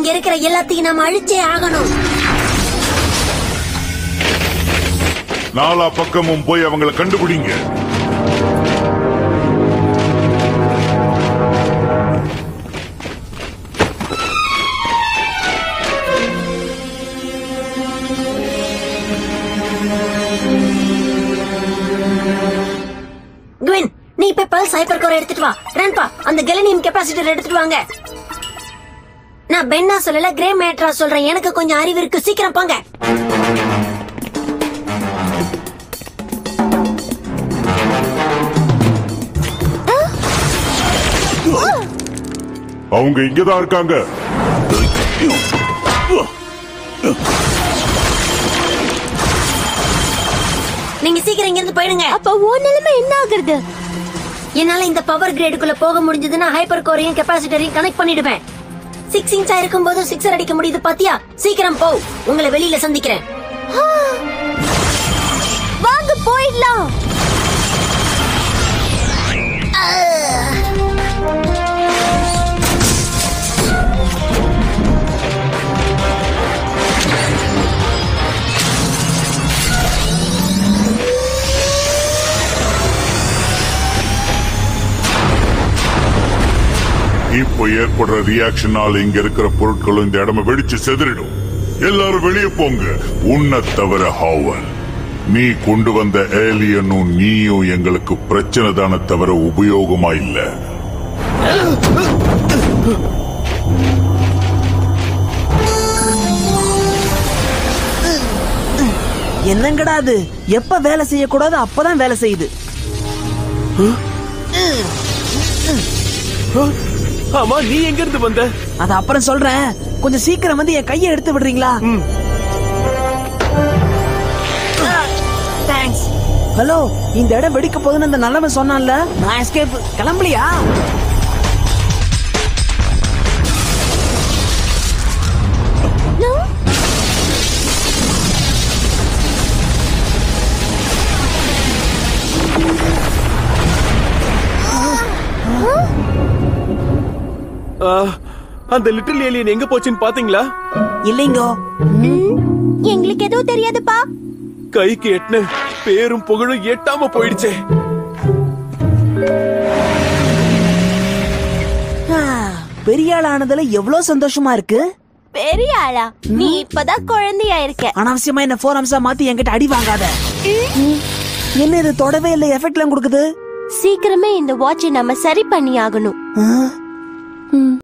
இருக்கிற எல்லாத்தையும் நாம அழிச்சே ஆகணும் நாலா பக்கமும் போய் அவங்கள கண்டுபிடிங்க குவின் நீ போய் பல்ஸ் ஹைப்பர் கோர் எடுத்துட்டு வா ரன்பா அந்த கெலனியம் கெப்பாசிட்டர் எடுத்துட்டு வாங்க நான் பென்னா சொல்லல கிரே மேட்ரா சொல்றேன் எனக்கு கொஞ்சம் அறிவு இருக்கு சீக்கிரம் போங்க அவங்க இங்கதான் இருக்காங்க நீங்க சீக்கிரம் இங்க இருந்து போயிடுங்க அப்ப உன் நிலைமை என்ன ஆகுறது என்னால இந்த பவர் கிரேடுக்குள்ள போக முடிஞ்சதுன்னா ஹைப்பர் கோரையும் கெப்பாசிட்டரையும் கனெக்ட் பண்ணிடுவேன் சிக்ஸ் இன்ச்சா இருக்கும் போது சிக்ஸர் அடிக்க முடியுது பாத்தியா சீக்கிரம் போ உங்களை வெளியில சந்திக்கிறேன் வாங்க போயிடலாம் இப்போ ஏற்படுற ரியாக்ஷனால இங்க இருக்கிற பொருட்களும் இந்த இடம வெடிச்சு செதறிடும் எல்லாரும் வெளியே போங்க உன்னை தவிர ஹாவல் நீ கொண்டு வந்த ஏலியனும் நீயும் எங்களுக்கு பிரச்சனை தானே தவிர உபயோகமா இல்ல என்னங்கடா அது எப்ப வேலை செய்யக்கூடாது அப்பதான் வேலை செய்யுது ஆமா நீ எங்க இருந்து வந்த அது அப்புறம் சொல்றேன் கொஞ்சம் சீக்கிரம் வந்து என் கையை எடுத்து விடுறீங்களா தேங்க்ஸ் ஹலோ இந்த இடம் வெடிக்க போகுதுன்னு அந்த நல்லவன் சொன்னான்ல நான் எஸ்கேப் கிளம்பலையா ஆ, அந்த லிட்டில் ஏலியன் எங்க போச்சுன்னு பாத்தீங்களா இல்லைங்கோ எங்களுக்கு எதுவும் தெரியாதுப்பா கைக்கு எட்டுன பேரும் புகழும் எட்டாம போயிடுச்சே ஆ, பெரிய ஆள் ஆனதுல எவ்வளவு சந்தோஷமா இருக்கு பெரிய ஆளா நீ இப்பதான் குழந்தையா இருக்க அனாவசியமா என்ன ஃபோர் அம்சா மாத்தி என்கிட்ட அடி வாங்காத என்ன இது தொடவே இல்லை எஃபெக்ட் எல்லாம் கொடுக்குது சீக்கிரமே இந்த வாட்சை நம்ம சரி பண்ணி ஆகணும் ஆ?